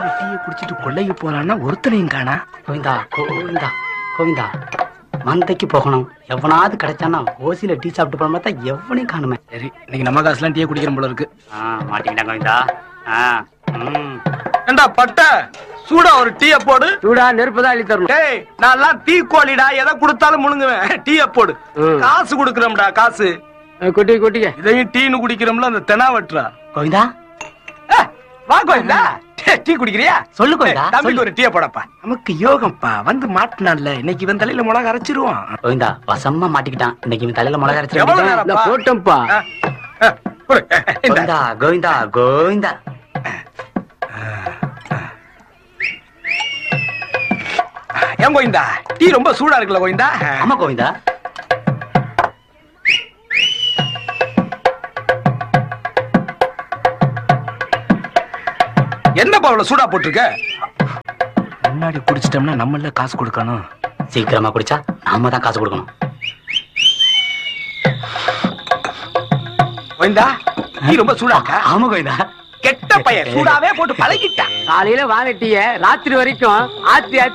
ஒரு டீயை குடிச்சிட்டு கொள்ளைக்கு போலான்னா ஒருத்தனையும் காணா கோவிந்தா கோவிந்தா கோவிந்தா மந்தைக்கு போகணும் எவனாவது கிடைச்சானா ஓசியில டீ சாப்பிட்டு போன பார்த்தா எவனையும் காணுமே சரி இன்னைக்கு நம்ம காசுலாம் டீயை குடிக்கிறோம் போல இருக்கு ஆ மாட்டிக்கிட்டான் கோவிந்தா ஆ ம் ஏண்டா பட்ட சூடா ஒரு டீயை போடு சூடா நெருப்பு தான் அள்ளி தரணும் டேய் நான்லாம் டீ கோழிடா எதை கொடுத்தாலும் முழுங்குவேன் டீயை போடு ம். காசு கொடுக்குறோம்டா காசு அஹ் குட்டி குட்டிக்க இதையும் டீன்னு குடிக்கிறோம்ல அந்த தெனா வெட்டுறா கோவிந்தா ஏய், வா கோயிந்தா டீ குடிக்கிறியா சொல்லு கோவிந்தா, ஏய், தம்பிக்கு சொல்லு. ஒரு டீயை போடப்பா நமக்கு யோகம்ப்பா வந்து மாட்டினான்ல இன்னைக்கு இவன் தலையில மிளகா அரைச்சிருவான் கோவிந்தா வசமா மாட்டிக்கிட்டான் இன்னைக்கு இவன் தலையில மிளகா அரைச்சு எவ்வளவு வேண்டியது. நேரம்? நான் போட்டோம்ப்பா ஆ, ஆ, கொடு. இந்தா. கோவிந்தா கோவிந்தா கோவிந்தா ஏன் கோயிந்தா டீ ரொம்ப சூடா இருக்குல்ல கோயிந்தா ஆமா கோவிந்தா என்னப்பா அவ்வளவு சூடா போட்டிருக்க முன்னாடி குடிச்சிட்டோம்னா நம்மள காசு கொடுக்கணும் சீக்கிரமா குடிச்சா நாம தான் காசு கொடுக்கணும் கோயிந்தா டீ ரொம்ப சூடா இருக்கா ஆமா கோவிந்தா கெட்ட பையன் சூடாவே போட்டு பழகிட்டான் காலையில வாங்கிட்டிய ராத்திரி வரைக்கும் ஆத்தி ஆத்தி